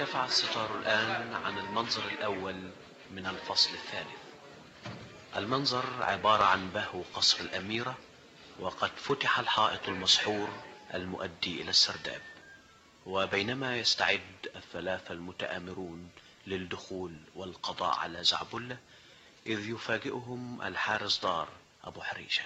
ارتفع الستار الآن عن المنظر الأول من الفصل الثالث المنظر عبارة عن بهو قصر الأميرة وقد فتح الحائط المسحور المؤدي إلى السرداب وبينما يستعد الثلاثة المتآمرون للدخول والقضاء على زعبلة إذ يفاجئهم الحارس دار أبو حريشة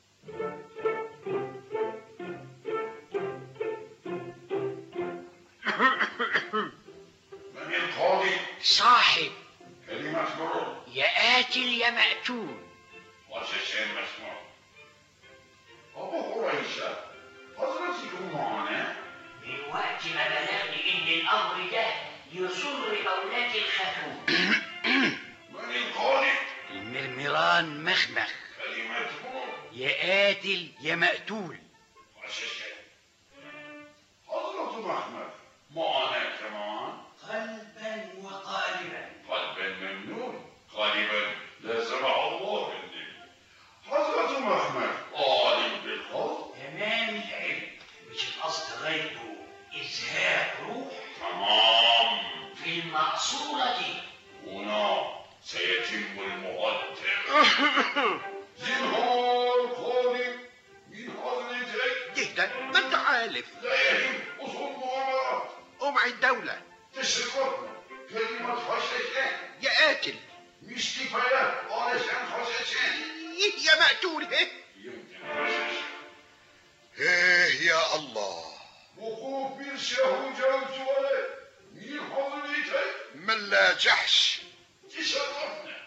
من القاضي صاحب كلمة مرور يا قاتل يا مقتول وشيشين مسموع أبو هريشة حضرتكم معنا من وقت ما بلغني ان الامر ده يسر اولاد الخاتون من القاضي المرمران مخمخ كلمة مرور يا قاتل يا مقتول وشيشين حضرة محمد معنا كمان قلبا وقالبا قلبا ممنون غالبا لا زرع الله مني حضرة محمد عالم بالقول تمام العلم مش القصد غيره ازهاق روح تمام في المقصورة هنا سيتم المقدم زنهار قاضي من حضرتك جدا ما انت عارف لا يهم أصول مغامرات قمع الدولة تسرقنا كلمة حشاشين يا قاتل مش كفاية علشان حشاشين يا مقتول ايه يمكن حشاشين ايه يا الله وقوف بالشهو جاوب سؤالي مين حضرتك ملا جحش تشرفنا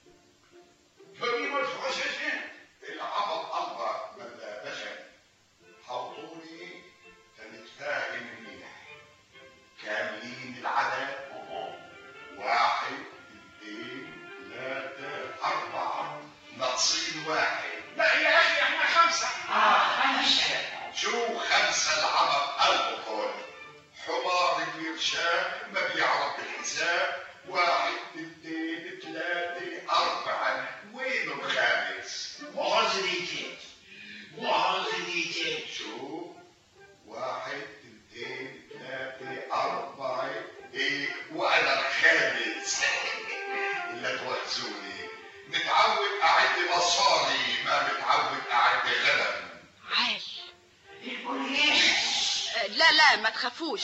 كلمة حشاشين العمل الله ملا بشر حوطوني تنتفاهم منيح كاملين العدد واحد اثنين ثلاثة أربعة ناقصين واحد لا يا أخي احنا خمسة اه خمسة شو خمسة العمل البطول حمار الإرشاد ما بيعرف الحساب واحد اثنين ثلاثة أربعة وين الخامس؟ معذرتين معذرتين شو واحد اثنين ثلاثة أربعة إيه وأنا الخامس إلا توزوني متعود أعد مصاري ما متعود أعد غنم عال البوليس آه، لا لا ما تخافوش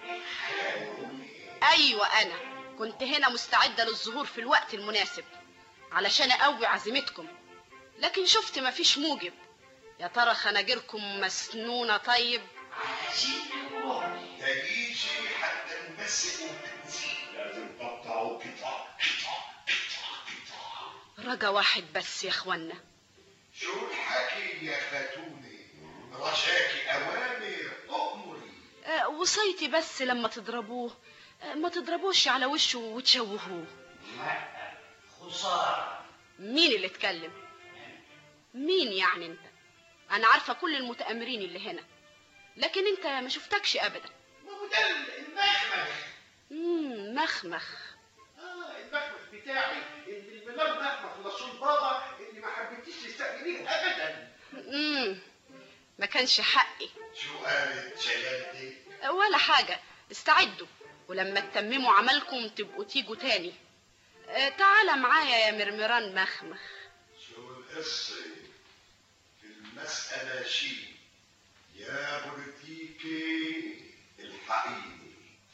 ايوه انا كنت هنا مستعده للظهور في الوقت المناسب علشان اقوي عزيمتكم لكن شفت مفيش موجب يا ترى خناجركم مسنونه طيب عايزين نروح تجيشي حتى نمسكوا بنزين لازم تقطعوا قطع قطع قطع قطع رجا واحد بس يا اخوانا شو الحكي يا خاتوني رشاكي أوامر أؤمري آه، وصيتي بس لما تضربوه آه، ما تضربوش على وشه وتشوهوه لا خسارة مين اللي اتكلم مين يعني انت انا عارفه كل المتآمرين اللي هنا لكن انت ما شفتكش ابدا ما هو ده المخمخ مم مخمخ اه المخمخ بتاعي اللي المنار مخمخ رسول بابا اللي ما حبيتيش تستقبليه ابدا مم ما كانش حقي شو قالت جلالتك ولا حاجة استعدوا ولما تتمموا عملكم تبقوا تيجوا تاني آه، تعالى معايا يا مرمران مخمخ شو القصة في المسألة شي يا بوليتيكي الحقيقي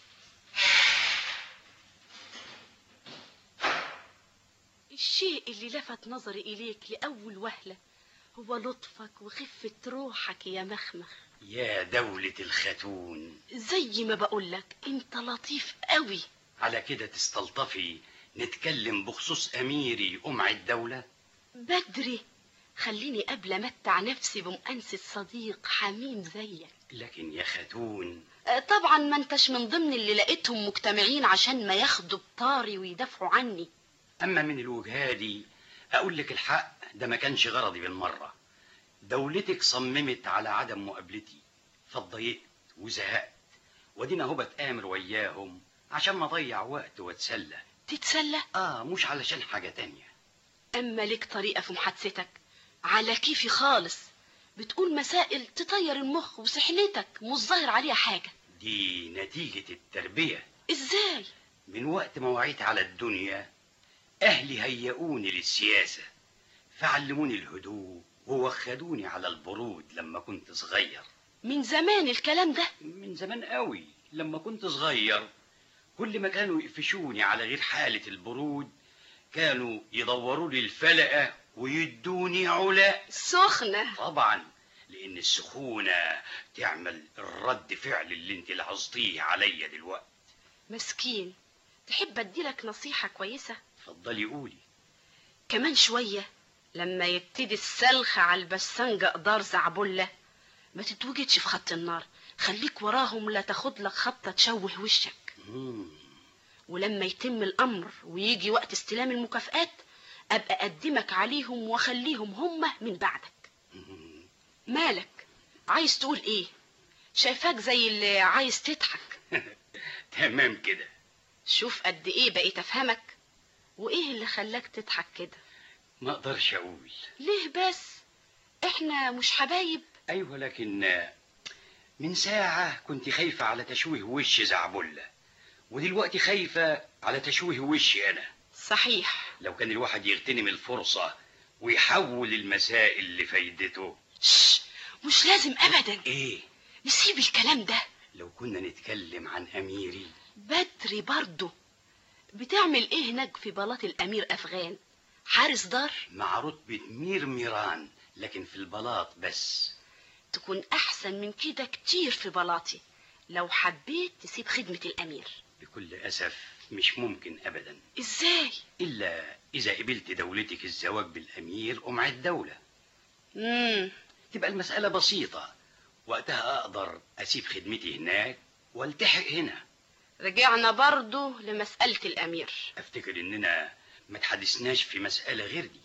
الشيء اللي لفت نظري إليك لأول وهلة هو لطفك وخفة روحك يا مخمخ يا دولة الخاتون زي ما بقولك انت لطيف قوي على كده تستلطفي نتكلم بخصوص أميري قمع الدولة بدري خليني قبل امتع نفسي بمؤنسة صديق حميم زيك لكن يا خاتون آه، طبعا ما انتش من ضمن اللي لقيتهم مجتمعين عشان ما ياخدوا بطاري ويدافعوا عني أما من الوجهة دي أقول لك الحق ده ما كانش غرضي بالمرة دولتك صممت على عدم مقابلتي فاتضايقت وزهقت ودينا هو بتآمر وياهم عشان ما أضيع وقت واتسلى تتسلى آه مش علشان حاجة تانية اما ليك طريقة في محادثتك على كيفي خالص بتقول مسائل تطير المخ وسحنتك مش ظاهر عليها حاجة دي نتيجة التربية ازاي من وقت ما وعيت على الدنيا أهلي هيئوني للسياسة فعلموني الهدوء ووخدوني على البرود لما كنت صغير من زمان الكلام ده من زمان قوي لما كنت صغير كل ما كانوا يقفشوني على غير حالة البرود كانوا يدوروا لي الفلقة ويدوني علا سخنة طبعا لأن السخونة تعمل الرد فعل اللي انت لاحظتيه عليا دلوقتي مسكين تحب اديلك نصيحة كويسة اتفضلي قولي كمان شوية لما يبتدي السلخ على البسنجة قدار زعبلة ما تتوجدش في خط النار خليك وراهم لا تاخد لك خبطة تشوه وشك مم. ولما يتم الأمر ويجي وقت استلام المكافآت أبقى أقدمك عليهم وأخليهم هم من بعدك مم. مالك عايز تقول إيه شايفاك زي اللي عايز تضحك تمام كده شوف قد إيه بقيت أفهمك وإيه اللي خلاك تضحك كده ما اقدرش اقول ليه بس احنا مش حبايب ايوه لكن من ساعة كنت خايفة على تشويه وش زعبلة ودلوقتي خايفة على تشويه وشي انا صحيح لو كان الواحد يغتنم الفرصة ويحول المسائل لفايدته شش مش لازم أبدا ايه نسيب الكلام ده لو كنا نتكلم عن اميري بدري برضه بتعمل ايه هناك في بلاط الامير افغان حارس دار مع رتبة مير ميران لكن في البلاط بس تكون احسن من كده كتير في بلاطي لو حبيت تسيب خدمة الامير بكل اسف مش ممكن ابدا ازاي الا اذا قبلت دولتك الزواج بالامير ومع الدولة مم. تبقى المسألة بسيطة وقتها أقدر أسيب خدمتي هناك والتحق هنا رجعنا برضه لمسألة الامير أفتكر إننا ما تحدثناش في مسألة غير دي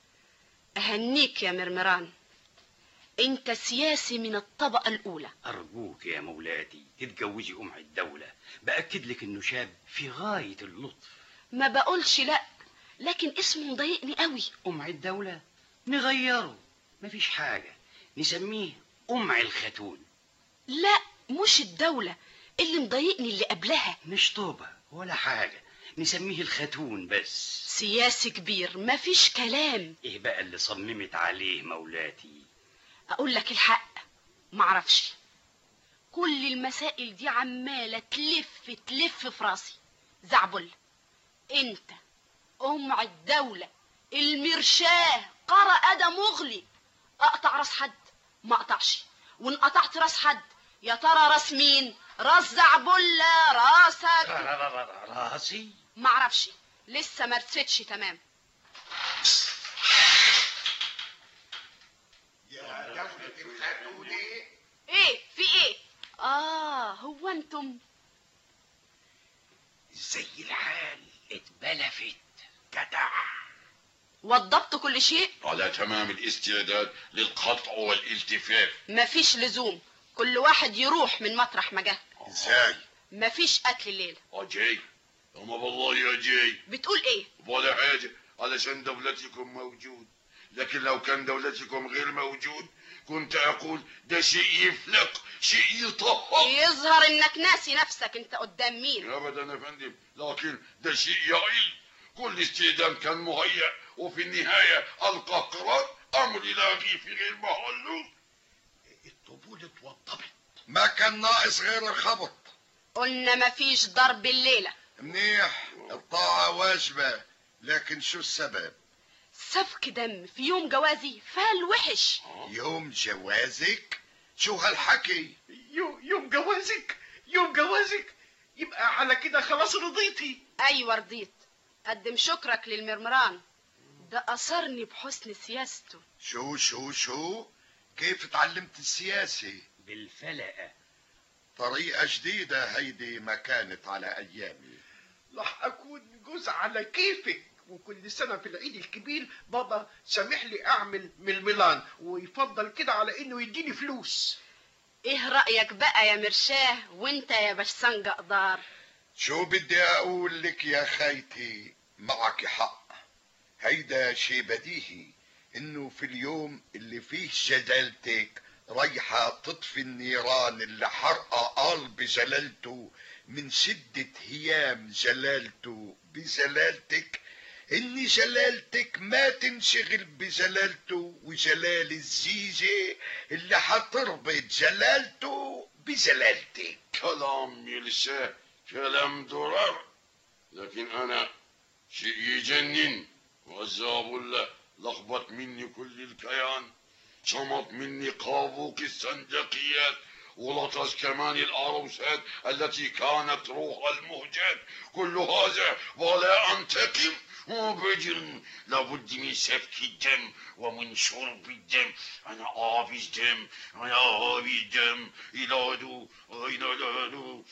اهنيك يا مرمران انت سياسي من الطبقة الاولى أرجوك يا مولاتي تتجوزي أم الدولة بأكد لك إنه شاب في غاية اللطف ما بقولش لا لكن اسمه مضايقني قوي أم الدولة نغيره مفيش حاجة نسميه أم الخاتون لا مش الدولة اللي مضايقني اللي قبلها مش طوبة ولا حاجة نسميه الخاتون بس سياسي كبير مفيش كلام إيه بقى اللي صممت عليه مولاتي اقول لك الحق معرفش كل المسائل دي عمالة تلف تلف في راسي زعبل انت ام الدولة المرشاه قرى أدا مغلي اقطع راس حد ما اقطعش وان قطعت راس حد يا ترى راس مين راس زعبلة راسك راسي معرفش لسه ما رستش تمام يا دولة الخاتون ايه؟ ايه في ايه اه هو انتم زي الحال اتبلفت جدع وضبطوا كل شيء على تمام الاستعداد للقطع والالتفاف مفيش لزوم كل واحد يروح من مطرح ما جه ازاي؟ مفيش قتل الليلة أجي أما والله يا جاي بتقول ايه ولا حاجة علشان دولتكم موجود لكن لو كان دولتكم غير موجود كنت أقول ده شيء يفلق شيء يطهق يظهر انك ناسي نفسك انت قدام مين أبدا يا فندم لكن ده شيء يعيل كل استعداد كان مهيأ وفي النهاية ألقى قرار أمر لاغي في غير محله الطبول اتوضبت ما كان ناقص غير الخبط قلنا مفيش ضرب الليلة منيح الطاعة واجبة لكن شو السبب؟ سفك دم في يوم جوازي فال وحش يوم جوازك؟ شو هالحكي؟ يو- يوم جوازك يوم جوازك يبقى على كده خلاص رضيتي ايوه رضيت قدم شكرك للمرمران ده اثرني بحسن سياسته شو شو شو؟ كيف تعلمت السياسة؟ بالفلقة طريقة جديدة هيدي ما كانت على أيامي راح اكون جوز على كيفك وكل سنة في العيد الكبير بابا سامح لي اعمل من الميلان ويفضل كده على انه يديني فلوس ايه رأيك بقى يا مرشاه وانت يا بشسنج قدار شو بدي أقول لك يا خيتي معك حق هيدا شي بديهي إنه في اليوم اللي فيه جلالتك رايحة تطفي النيران اللي حرقة قلب جلالته من شدة هيام جلالته بجلالتك ان جلالتك ما تنشغل بجلالته وجلال الزيجة اللي حتربط جلالته بجلالتك كلام يلسى كلام درر لكن انا شيء يجنن وعزاب الله لخبط مني كل الكيان شمط مني قابوك السندقيات ولطش كمان العروسات التي كانت روح المهجات كل هذا ولا انتقم وبجرم لابد من سفك الدم ومن شرب الدم انا عابس دم انا عابس دم الادو اين الادو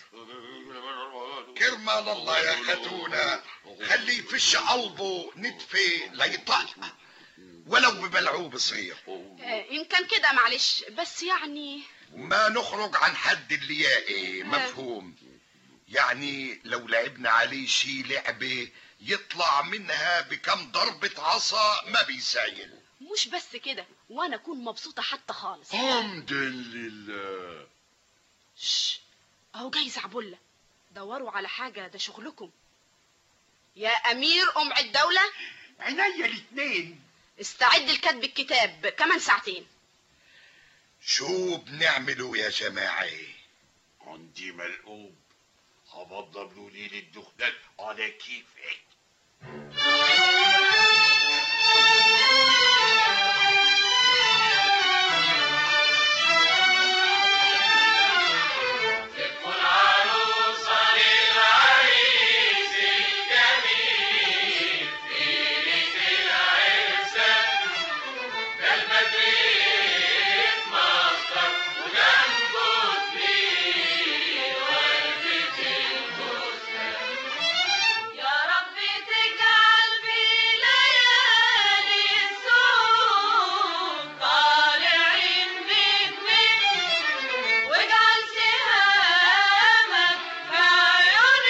كرمال الله يا خدونا خليه يفش قلبه نتفه ليطق ولو ببلعوب صغير آه، إن كان كده معلش بس يعني ما نخرج عن حد اللياقي مفهوم يعني لو لعبنا عليه شي لعبة يطلع منها بكم ضربة عصا ما بيسايل مش بس كده وأنا أكون مبسوطة حتى خالص حمدا لله شش أهو جاي زعبلة دوروا على حاجة ده شغلكم يا أمير أم الدولة عينيا الاتنين استعد لكتب الكتاب كمان ساعتين شو بنعمله يا جماعة عندي ملعوب هبضب لي الدخدات على كيفك يا رب تجعل في ليالي السوق طالعين بجنين واجعل سهامك في عيون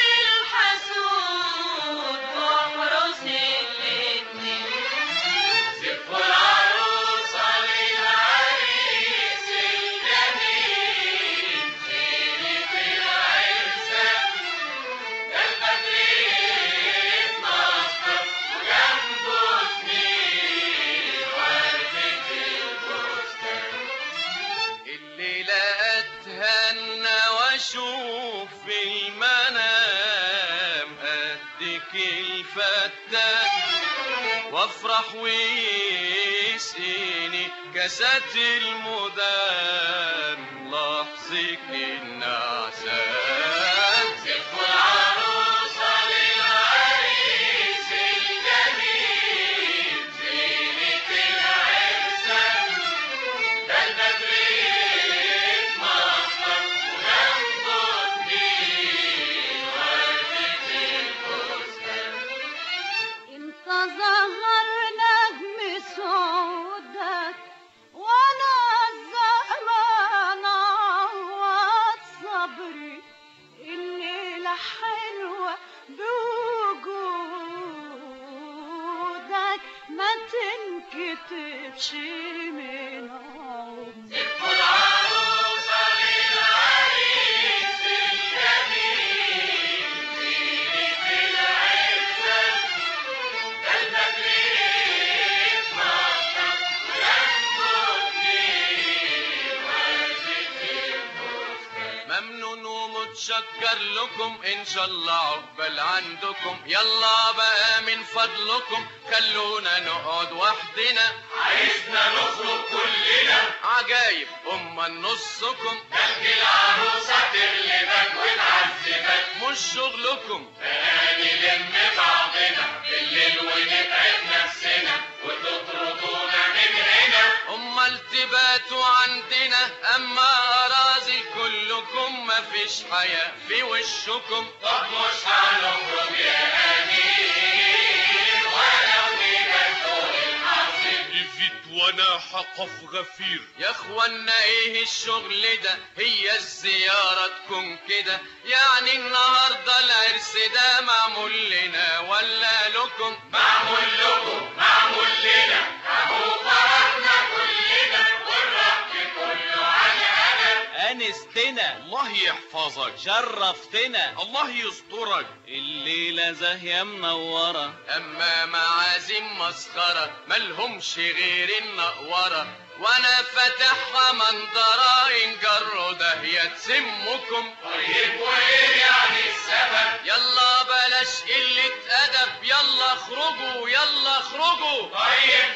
الحسود واحرس الاتنين زفوا العروسة للعريس الجميل زينة العرسة الليلة اتهنى واشوف في المنام قدك الفتان وافرح ويسقيني كاسات المدام لحظك النعسان زفوا العروسة للعريس الجميل زينة العرسة ده البدر يتمطر وجنبه اتنين وردة الفستان انت ظهر نجم سعودك وانا الزمان عوض صبري الليلة حلوة بوجودك ما تنكتبش من عمري زفوا العروسة للعريس الجميل زينة العرسة ده البدر يتمطر وجنبه اتنين وردة الفستان ممنون ومتشكر لكم ان شاء الله عقبال عندكم يلا بقى من فضلكم خلونا نقعد وحدنا عايزنا نخرج كلنا عجايب اما نصكم تلج العروسة تغلبك وتعذبك مش شغلكم بقى نلم بعضنا بالليل ونتعب نفسنا وتطردونا من هنا امال تباتوا عندنا اما اراضي كلكم مفيش حياة في وشكم طب مش هنخرج يا امير ولو نبات فوق الحصير لفت وانا حقف غفير يا اخوانا ايه الشغل ده هي الزيارة تكون كده يعني النهاردة العرس ده معمول لنا ولا لكم معمول لكم معمول لنا اهو فرحنا كلنا والرق كله على انا انستنا الله الله يحفظك شرفتنا الله يسترك الليلة زاهية منورة اما معازيم مسخرة ملهمش غير النقورة وانا فاتحها منظرة ان جروا داهية تسمكم طيب وايه يعني السبب يلا بلاش قلة ادب يلا اخرجوا يلا اخرجوا طيب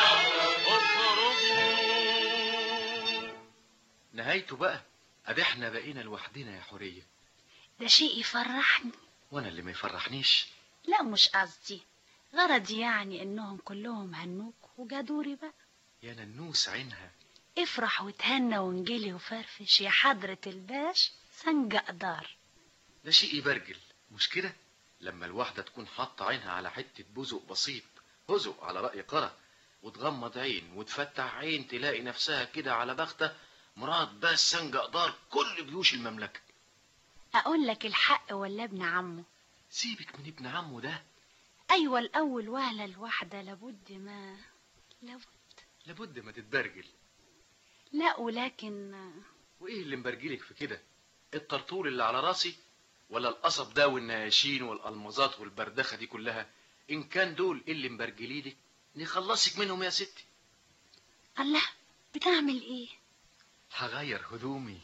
هنخرج اخرجوا نهايته بقى ادي احنا بقينا لوحدنا يا حوريه ده شيء يفرحني وانا اللي ما يفرحنيش لا مش قصدي غرضي يعني انهم كلهم هنوك وجادوري بقى يا ننوس عينها افرح وتهنى وانجلي وفرفش يا حضرة الباش سنجق دار ده شيء يبرجل مش كده لما الواحده تكون حاطه عينها على حته بزق بسيط بزق على راي قرة وتغمض عين وتفتح عين تلاقي نفسها كده على بختة مراد بس سنجق دار كل جيوش المملكه اقول لك الحق ولا ابن عمه سيبك من ابن عمه ده ايوه الاول وهله الواحده لابد ما لابد لابد ما تتبرجل لا ولكن وايه اللي مبرجلك في كده الطرطور اللي على راسي ولا القصب ده والنياشين والالمازات والبردخه دي كلها ان كان دول اللي مبرجلينك نخلصك منهم يا ستي الله بتعمل ايه هغير هدومي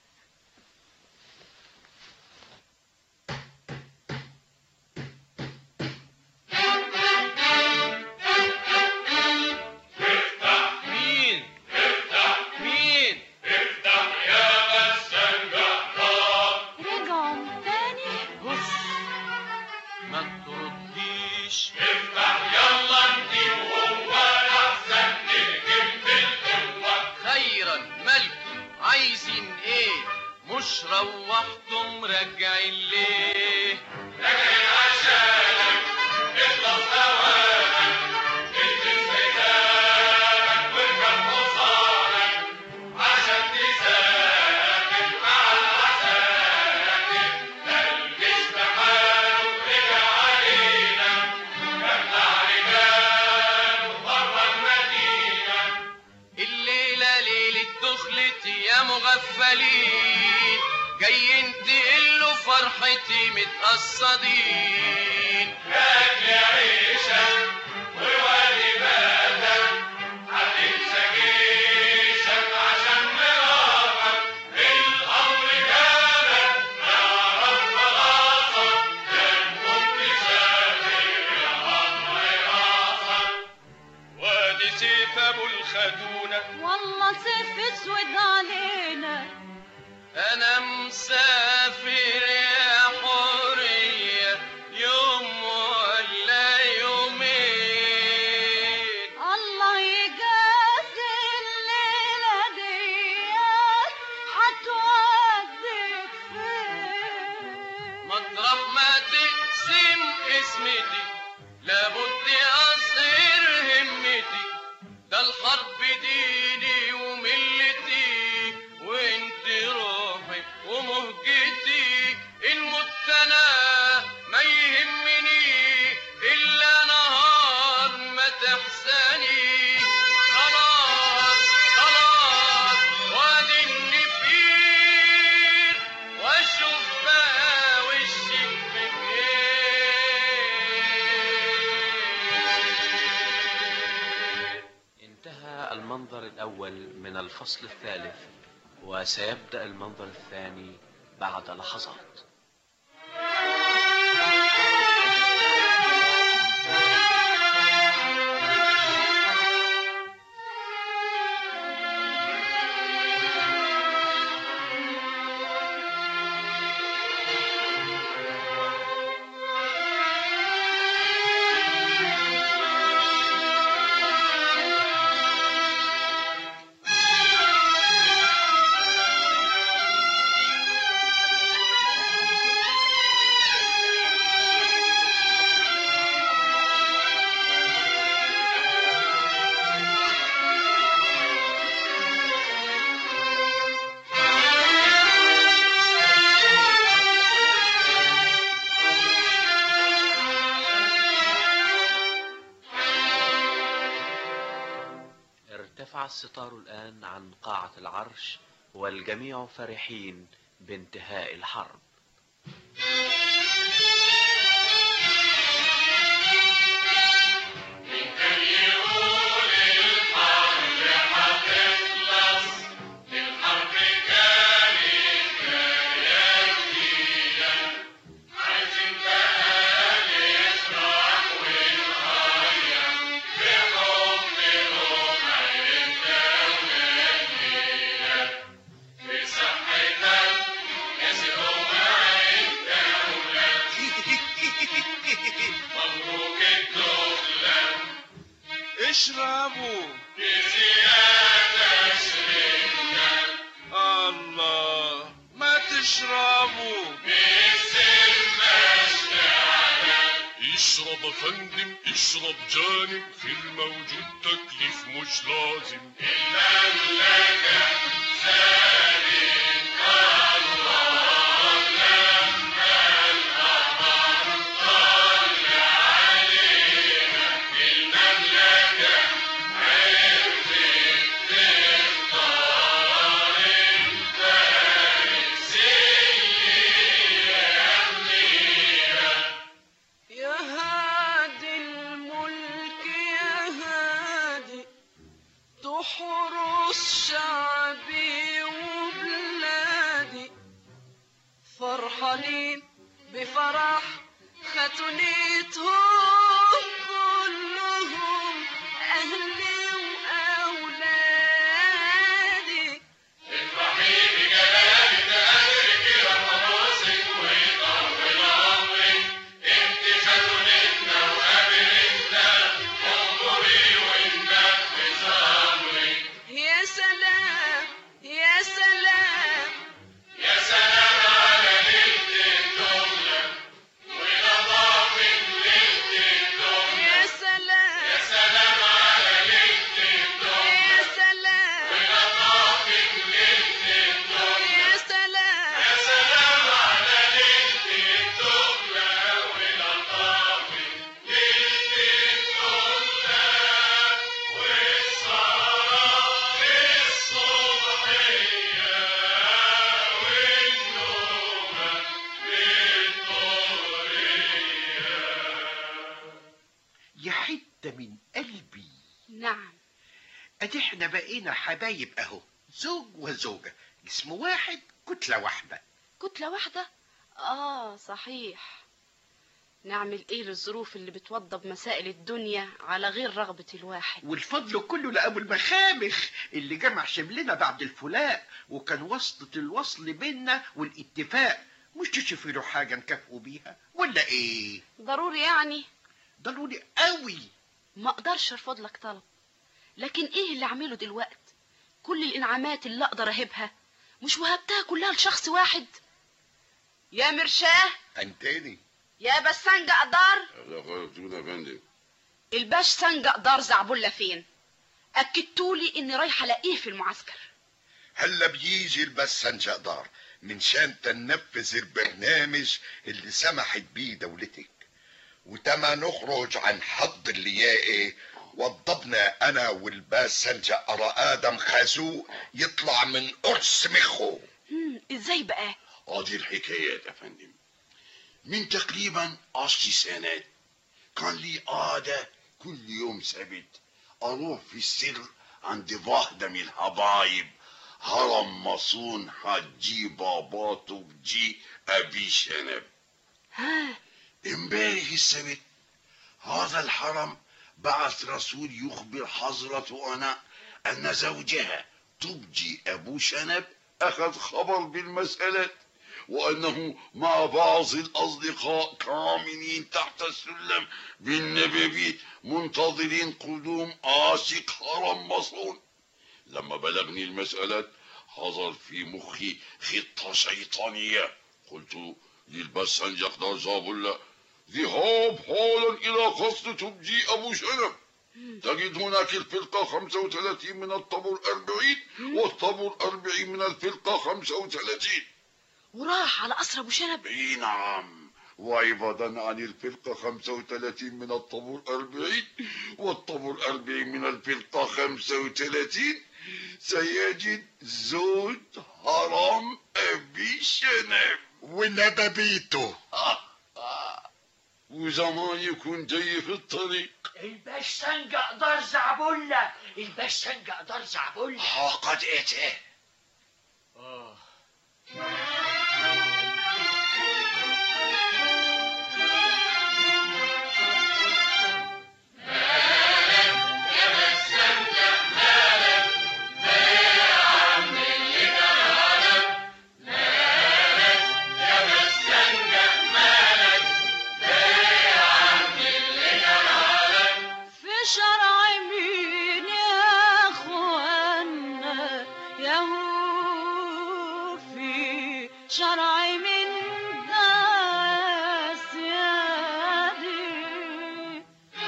مين مين رجعوا تاني بص ما ترديش خيرا مالكم عايزين ايه مش روحتم راجعين ليه الليلة ليلة دخلتي يا مغفلين جايين تقلوا فرحتي متقصدين أكل عيشك ووالي بالك هتنسى جيشك عشان مرافق الأمر جالك اعرف خلاصك كان كنت سافر يا أمر راسك وادي سيف أبو الخدونة والله سيف اسود علينا أنا مسافر يا حورية يوم ولا يومين الله يجازي الليلة دي هتوديك فين مطرح ما تقسم اسمتي لابد أصير همتي ده الحرب ديني وملتي وانت روحي ومهجتي إن مت أنا ما يهمني إلا نهار ما تحسني خلاص خلاص وادي النفير واشوف بقى وشك من ايه انتهى المنظر الأول من الفصل الثالث وسيبدأ المنظر الثاني بعد لحظات ارتفع الستار الآن عن قاعة العرش والجميع فرحين بانتهاء الحرب اشربوا الله ما تشربوا اشرب يا فندم اشرب جانب في الموجود تكليف مش لازم المملكة يا هادي الملك يا هادي تحرس شعبي وبلادي فرحانين بفرح ختنيتهم كلهم أهلي وأولادي افرحي بجلال تأهلك يا فراسك ويطول عمرك انت خدونتنا وقابلتنا انظري وننفذ امرك يا سلام يا سلام يا سلام على ليلة الدولة ولطافة ليلة الدولة يا سلام يا سلام على ليلة الدولة يا سلام ولطافة ليلة الدولة يا سلام يا سلام على ليلة الدولة ولطافة ليلة الدولة والسهرة الصبحية والنومة بالطرية يا حتة من قلبي نعم ادي احنا بقينا حبايب اهو زوج وزوجة جسم واحد كتلة واحدة كتلة واحدة آه صحيح نعمل إيه للظروف اللي بتوضب مسائل الدنيا على غير رغبة الواحد والفضل كله لأبو المخامخ اللي جمع شملنا بعد الفلاق وكان وسطة الوصل بينا والاتفاق مش تشوفي له حاجة نكافئه بيها ولا ايه ضروري يعني ضروري قوي ما اقدرش ارفض لك طلب لكن ايه اللي اعمله دلوقت كل الانعامات اللي اقدر اهبها مش وهبتها كلها لشخص واحد يا مرشاه انتاني يا بس سنجة قدار لا خالص يا فندم الباش سنجة قدار زعبلة فين اكدتولي اني رايحة الاقيه في المعسكر هلا بيجي البسنجة دار من شان تنفذ البرنامج اللي سمحت بيه دولتك وتما نخرج عن حظ اللياقي وضبنا انا والباسنجة ارى ادم خازوق يطلع من قرص مخه هم، ازاي بقى هذه الحكاية يا فندم من تقريبا عشر سنوات كان لي عادة كل يوم سبت أروح في السر عند واحدة من الحبايب هرم مصون حجي بابا تبجي أبي شنب ها امبارح السبت هذا الحرم بعث رسول يخبر حضرة أنا أن زوجها تبجي أبو شنب أخذ خبر بالمسألة وأنه مع بعض الأصدقاء كامنين تحت السلم بالنبابيت منتظرين قدوم عاشق هرم مصون لما بلغني المسألة حضر في مخي خطة شيطانية قلت للبسنجق دار زابلة ذهاب حالا إلى قصد تبجي أبو شنب تجد هناك الفرقة 35 من الطابور 40 والطابور 40 من الفرقة 35 وراح على قصر ابو شنب اي نعم وعوضا عن الفرقة 35 من الطابور 40 والطابور 40 من الفرقة 35 سيجد زوج هرم بیشنم ونبابيته وزمان يكون جاي في الطريق الباش سنجق دار زعبلة الباش سنجق دار زعبلة قد اته آه في شرع مين يا اخوانا يا هو في شرع من داس يدي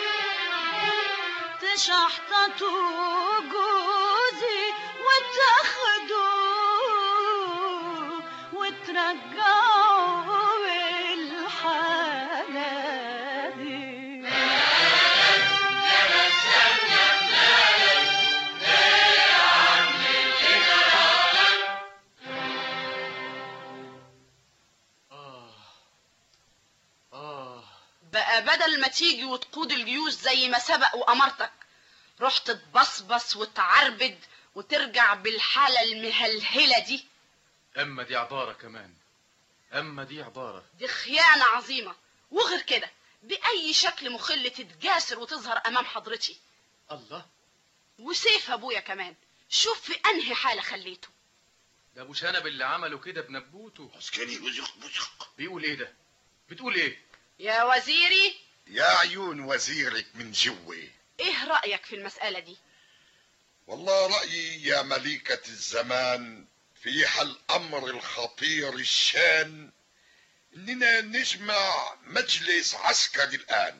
تشحططوا جوزي وتاخدوا وترجعوا الحالة دي بقى بدل ما تيجي وتقود الجيوش زي ما سبق وأمرتك رحت تبصبص وتعربد وترجع بالحالة المهلهلة دي اما دي عبارة كمان اما دي عبارة دي خيانة عظيمة وغير كده بأي شكل مخل تتجاسر وتظهر أمام حضرتي الله وسيف أبويا كمان شوف في أنهي حالة خليته ده ابو شنب اللي عمله كده بنبوته عسكري وزق وزق بيقول ايه ده بتقول ايه يا وزيري يا عيون وزيرك من جوي إيه رأيك في المسألة دي والله رأيي يا مليكة الزمان في هالأمر الخطير الشان إننا نجمع مجلس عسكري الآن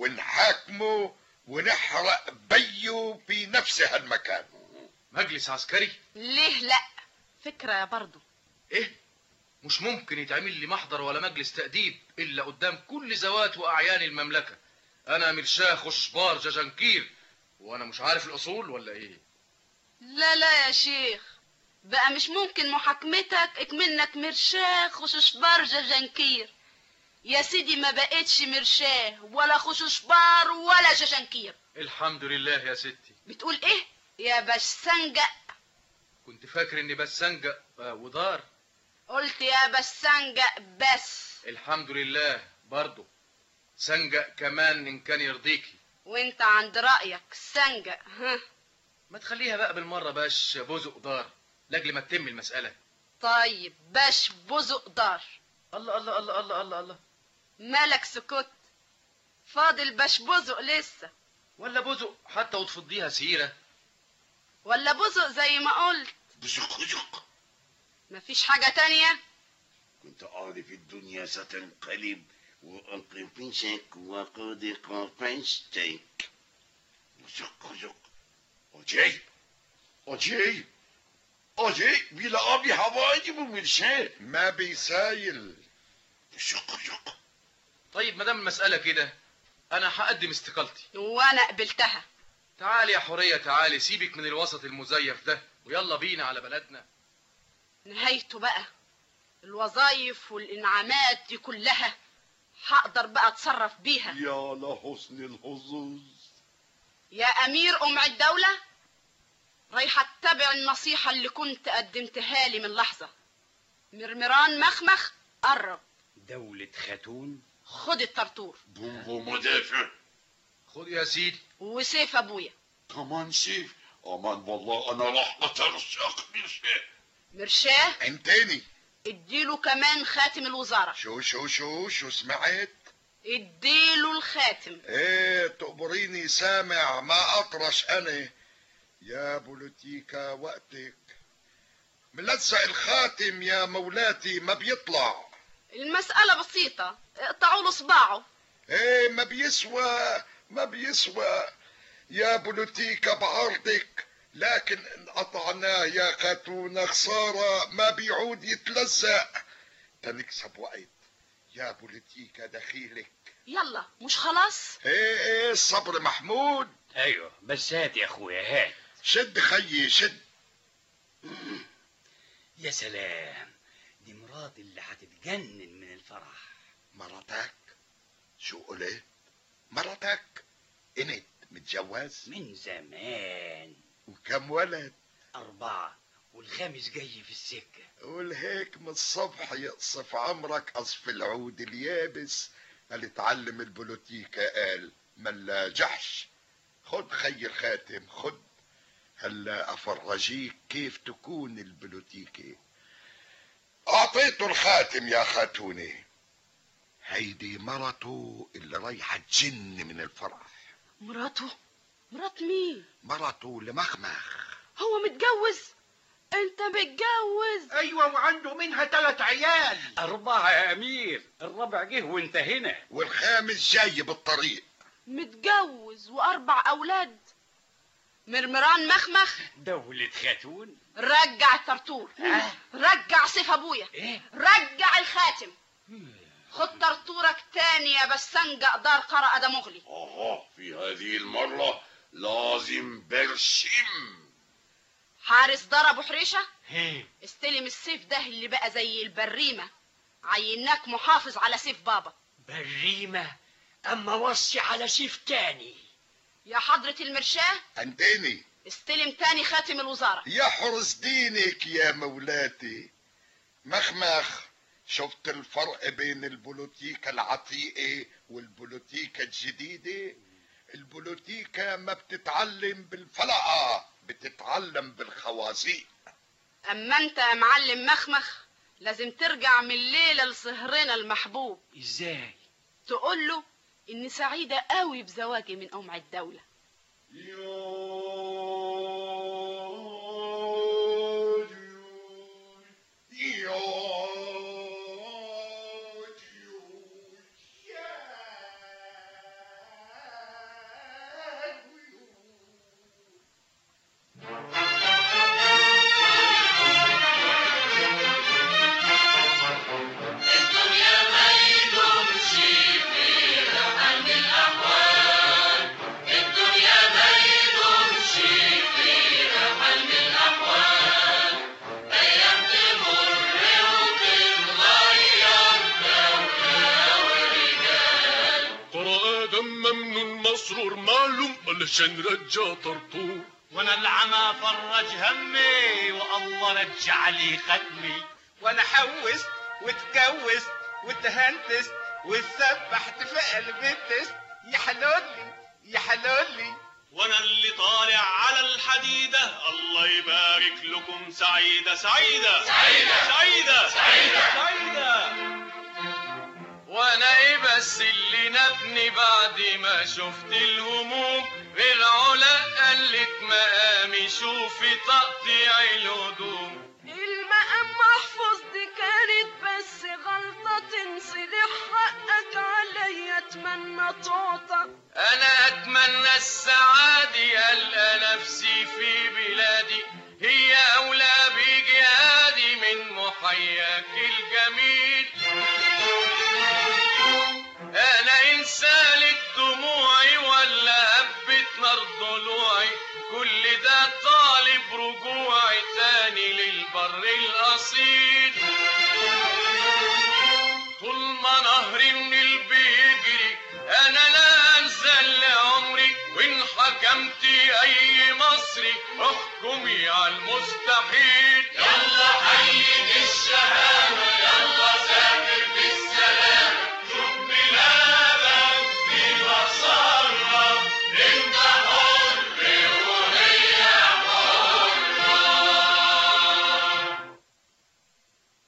ونحاكمه ونحرق بيه في نفس هالمكان مجلس عسكري ليه لأ فكرة برضو ايه مش ممكن يتعمل لي محضر ولا مجلس تأديب إلا قدام كل ذوات وأعيان المملكة أنا مرشاه خشبار جاجنكير وأنا مش عارف الأصول ولا إيه لا لا يا شيخ بقى مش ممكن محاكمتك اكمنك مرشاه خششبار جاجنكير يا سيدي ما بقتش مرشاه ولا خششبار ولا جاجنكير الحمد لله يا ستي بتقول ايه يا باش سنجق كنت فاكر إني بس سنجق آه، ودار قلت يا باش سنجق بس الحمد لله برضه سنجق كمان إن كان يرضيكي وانت عند رأيك سنجق ها ما تخليها بقى بالمرة باش بوزق دار لاجل ما تتم المسألة طيب باش بزق دار الله الله الله الله الله الله مالك سكت فاضل باش بزق لسه ولا بوزق حتى وتفضيها سيرة ولا بزق زي ما قلت بزق وزق مفيش حاجة تانية كنت أعرف الدنيا ستنقلب وأنقذك وقد قفشتك وزق وزق أجي أجي أجي بلا أبي هواي بمرشاه ما بيسايل بزق وزق طيب ما دام المسألة كده أنا هقدم استقالتي وانا قبلتها تعالي يا حورية تعالي سيبك من الوسط المزيف ده ويلا بينا على بلدنا نهايته بقى الوظايف والانعامات دي كلها هقدر بقى اتصرف بيها يا لحسن الحظوظ يا امير ام الدولة رايحة اتبع النصيحة اللي كنت قدمتها لي من لحظة مرمران مخمخ قرب دولة خاتون خد الطرطور بوبو مدافع خد يا سيدي وسيف ابويا كمان سيف أمان والله أنا راح أترشق مرشاه مرشاه انتني اديله كمان خاتم الوزارة شو شو شو شو سمعت اديله الخاتم ايه تقبريني سامع ما اطرش انا يا بوليتيكا وقتك ملزق الخاتم يا مولاتي ما بيطلع المسألة بسيطة اقطعوا له صباعه ايه ما بيسوى ما بيسوى يا بوليتيكا بعرضك لكن ان قطعناه يا خاتون خسارة ما بيعود يتلزق تنكسب وقت يا بوليتيكا دخيلك يلا مش خلاص ايه ايه الصبر محمود ايوه بس هات يا اخويا هات شد خيي شد يا سلام مراتي اللي هتتجنن من الفرح مراتك شو قلت مراتك انت متجوز من زمان وكم ولد أربعة والخامس جاي في السكة والهيك من الصبح يقصف عمرك قصف العود اليابس قال اتعلم البوليتيكا قال ملا جحش خد خي الخاتم خد هلا افرجيك كيف تكون البوليتيكا اعطيته الخاتم يا خاتوني هيدي مرته اللي رايحة تجن من الفرح مراته مرات مين مرته لمخمخ هو متجوز انت متجوز ايوه وعنده منها ثلاث عيال أربعة يا أمير الرابع جه وانت هنا والخامس جاي بالطريق متجوز واربع اولاد مرمران مخمخ دولة خاتون رجع الطرطور رجع سيف ابويا إيه؟ رجع الخاتم خد طرطورك تاني يا بسنجة دار قرأ ده مغلي آه في هذه المرة لازم برشم حارس دار ابو حريشه ايه استلم السيف ده اللي بقى زي البريمه عيناك محافظ على سيف بابا بريمة أما وصي على سيف تاني يا حضرة المرشاه عندني استلم تاني خاتم الوزارة يحرس دينك يا مولاتي مخمخ شفت الفرق بين البوليتيكا العتيقة والبوليتيكا الجديدة البوليتيكا ما بتتعلم بالفلقة بتتعلم بالخوازيق اما انت يا معلم مخمخ لازم ترجع من الليلة لصهرنا المحبوب ازاي تقول له اني سعيدة قوي بزواجي من ام الدولة الدنيا ما يدومش فيها حل الأحوال الدنيا ما يدومش فيها حل الأحوال أيام تمر وتتغير دولة ورجال ترى آدم ممنون مسرور معلوم علشان رجع طرطور وانا العمى فرج همي والله رجع لي ختمي وانا حوست واتجوزت واتهنتست واتسبحت في قلب التست يا حلولي يا حلولي وانا اللي طالع على الحديدة الله يبارك لكم سعيدة سعيدة سعيدة. سعيدة سعيدة. سعيدة وانا ايه بس اللي نبني بعد ما شفت الهموم غير علا قلت مقامي شوفي تقطيع الهدوم المقام محفوظ دي كانت بس غلطة تنصلح حقك عليا اتمنى تعطى انا اتمنى السعادة القى نفسي في بلادي هي اولى بجهادي من محياك الجميل انا انسان دموعي ولا هبت نار ضلوعي كل ده طالب رجوعي تاني للبر الاصيل طول ما نهري من البيجري انا لا انزل لعمري وان حكمت اي مصري احكمي على المستحيل يلا حيد الشهامه